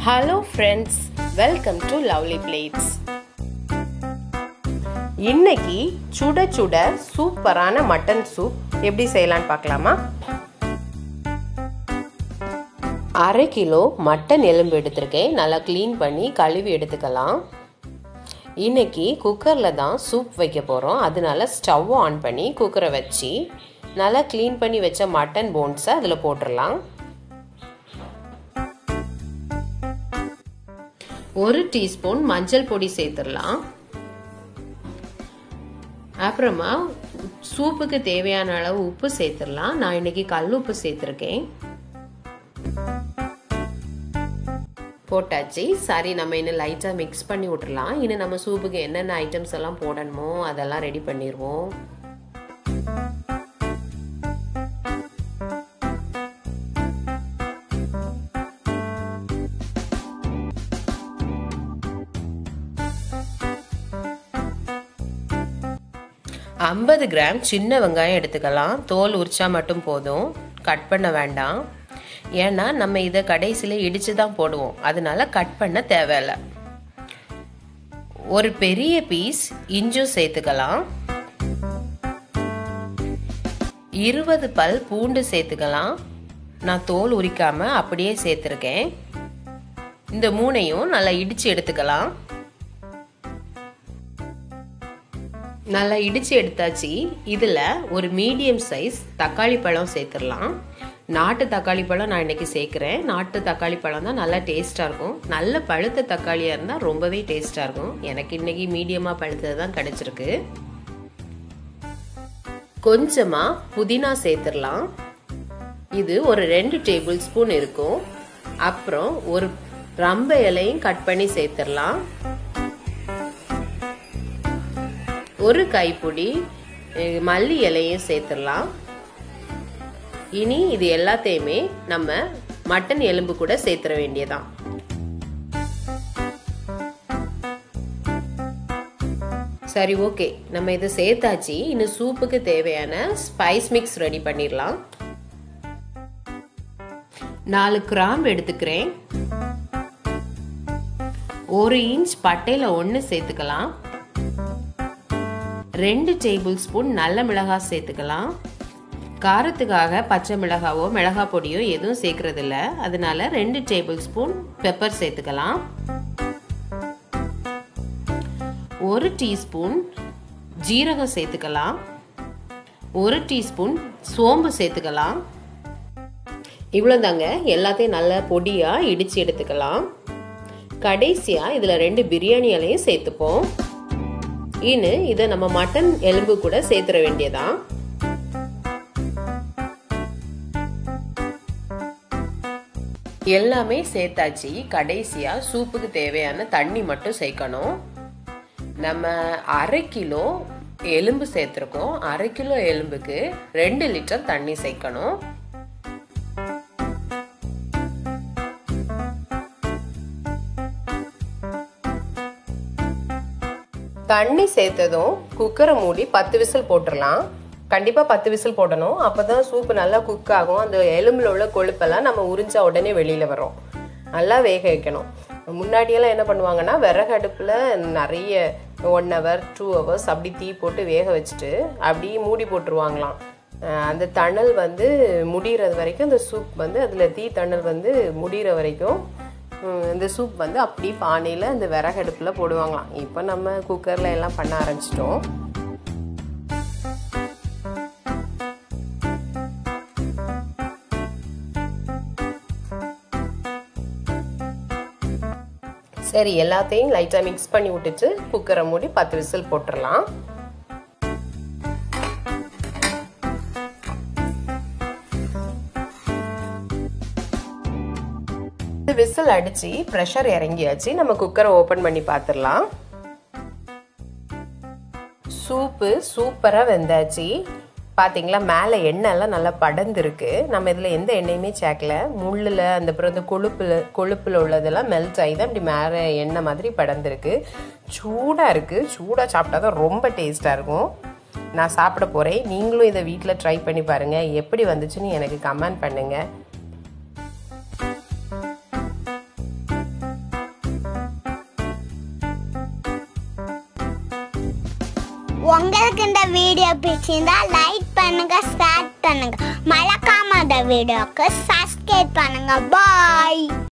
hello friends welcome to lovely plates இன்னைக்கு சுட சுட சூப்பரான மட்டன் சூப் எப்படி செய்யலான்னு பார்க்கலாமா அரை கிலோ மட்டன் எலும்பு எடுத்திருக்கேன் நல்லா க்ளீன் பண்ணி கழுவி எடுத்துக்கலாம் இன்னைக்கு குக்கரில் தான் சூப் வைக்க போகிறோம் அதனால ஸ்டவ் ஆன் பண்ணி குக்கரை வச்சு நல்லா க்ளீன் பண்ணி வச்ச மட்டன் போன்ஸை அதில் போட்டுடலாம் ஒரு டீஸ்பூன் மஞ்சள் பொடி சேர்த்துடலாம் அப்புறமா சூப்புக்கு தேவையான அளவு உப்பு சேர்த்துடலாம் நான் இன்னைக்கு கல் உப்பு சேர்த்துருக்கேன் போட்டாச்சு சரி நம்ம இன்னும் லைட்டாக மிக்ஸ் பண்ணி விட்டுறலாம் இன்னும் நம்ம சூப்புக்கு என்னென்ன ஐட்டம்ஸ் எல்லாம் போடணுமோ அதெல்லாம் ரெடி பண்ணிடுவோம் ஐம்பது கிராம் சின்ன வெங்காயம் எடுத்துக்கலாம் தோல் உரிச்சா மட்டும் போதும் கட் பண்ண வேண்டாம் ஏன்னா நம்ம இதை கடைசியில் இடித்து தான் போடுவோம் அதனால கட் பண்ண தேவையில்லை ஒரு பெரிய பீஸ் இஞ்சும் சேர்த்துக்கலாம் இருபது பல் பூண்டு சேர்த்துக்கலாம் நான் தோல் உரிக்காம அப்படியே சேர்த்துருக்கேன் இந்த மூணையும் நல்லா இடிச்சு எடுத்துக்கலாம் நல்லா இடித்து எடுத்தாச்சு இதில் ஒரு மீடியம் சைஸ் தக்காளி பழம் சேர்த்துடலாம் நாட்டு தக்காளி பழம் நான் இன்றைக்கி சேர்க்குறேன் நாட்டு தக்காளி பழம் தான் நல்லா டேஸ்ட்டாக இருக்கும் நல்ல பழுத்த தக்காளியாக இருந்தால் ரொம்பவே டேஸ்ட்டாக இருக்கும் எனக்கு இன்றைக்கி மீடியமாக பழுத்தது தான் கிடச்சிருக்கு கொஞ்சமாக புதினா சேர்த்துடலாம் இது ஒரு ரெண்டு டேபிள் ஸ்பூன் இருக்கும் அப்புறம் ஒரு ரம்ப இலையும் கட் பண்ணி சேர்த்துடலாம் ஒரு கைப்பிடி மல்லி இலையும் சேர்த்துடலாம் இனி இது எல்லாத்தையுமே நம்ம மட்டன் எலும்பு கூட சேர்த்துற வேண்டியதான் சரி ஓகே நம்ம இதை சேர்த்தாச்சு இன்னும் சூப்புக்கு தேவையான ஸ்பைஸ் மிக்ஸ் ரெடி பண்ணிடலாம் நாலு கிராம்பு எடுத்துக்கிறேன் ஒரு இன்ச் பட்டையில் ஒன்று சேர்த்துக்கலாம் ரெண்டு டேபிள் ஸ்பூன் நல்ல மிளகாய் சேர்த்துக்கலாம் காரத்துக்காக பச்சை மிளகாவோ மிளகா பொடியோ எதுவும் சேர்க்கறது இல்லை அதனால ரெண்டு டேபிள் ஸ்பூன் பெப்பர் சேர்த்துக்கலாம் ஒரு டீஸ்பூன் ஜீரகம் சேர்த்துக்கலாம் ஒரு டீஸ்பூன் சோம்பு சேர்த்துக்கலாம் இவ்வளோதாங்க எல்லாத்தையும் நல்லா பொடியாக இடித்து எடுத்துக்கலாம் கடைசியாக இதில் ரெண்டு பிரியாணி இலையும் சேர்த்துப்போம் இனு இதை நம்ம மட்டன் எலும்பு கூட சேர்த்துற வேண்டியதான் எல்லாமே சேர்த்தாச்சு கடைசியா சூப்புக்கு தேவையான தண்ணி மட்டும் சேர்க்கணும் நம்ம அரை கிலோ எலும்பு சேர்த்துருக்கோம் அரை கிலோ எலும்புக்கு ரெண்டு லிட்டர் தண்ணி சேர்க்கணும் தண்ணி சேர்த்ததும் குக்கரை மூடி பத்து விசில் போட்டுடலாம் கண்டிப்பாக பத்து விசில் போடணும் அப்போ தான் சூப்பு நல்லா குக் ஆகும் அந்த எலும்பில் உள்ள கொழுப்பெல்லாம் நம்ம உறிஞ்சா உடனே வெளியில் வரும் நல்லா வேக வைக்கணும் முன்னாடியெல்லாம் என்ன பண்ணுவாங்கன்னா விறகு அடுப்பில் நிறைய ஒன் ஹவர் டூ ஹவர்ஸ் அப்படி தீ போட்டு வேக வச்சுட்டு அப்படியே மூடி போட்டுருவாங்களாம் அந்த தணல் வந்து முடிகிறது வரைக்கும் இந்த சூப் வந்து அதில் தீ தணல் வந்து முடிகிற வரைக்கும் இந்த சூப் வந்து அப்படி பானையில் இந்த விறகடுப்பில் போடுவாங்களாம் இப்போ நம்ம குக்கரில் எல்லாம் பண்ண ஆரம்பிச்சிட்டோம் சரி எல்லாத்தையும் லைட்டாக மிக்ஸ் பண்ணி விட்டுட்டு குக்கரை மூடி பத்து விசில் போட்டுடலாம் விசில் அடிச்சு ப்ரெஷர் இறங்கியாச்சு நம்ம குக்கரை ஓப்பன் பண்ணி பார்த்துடலாம் சூப்பு சூப்பராக வெந்தாச்சு பார்த்தீங்களா மேலே எண்ணெய்லாம் நல்லா படர்ந்துருக்கு நம்ம இதில் எந்த எண்ணெயுமே சேர்க்கல முள்ளில் அந்த அப்புறம் இந்த கொழுப்பில் கொழுப்பில் உள்ளதெல்லாம் மெல்ட் ஆகி தான் இப்படி மேலே எண்ணெய் மாதிரி படர்ந்துருக்கு சூடாக இருக்குது சூடாக சாப்பிட்டா தான் ரொம்ப டேஸ்ட்டாக இருக்கும் நான் சாப்பிட போகிறேன் நீங்களும் இதை வீட்டில் ட்ரை பண்ணி பாருங்கள் எப்படி வந்துச்சுன்னு எனக்கு கமெண்ட் பண்ணுங்கள் உங்களுக்கு இந்த வீடியோ பிடிச்சிருந்தா லைக் பண்ணுங்க ஷேர் பண்ணுங்க மறக்காம இந்த வீடியோக்கு சப்ஸ்கிரைப் பண்ணுங்க பாய்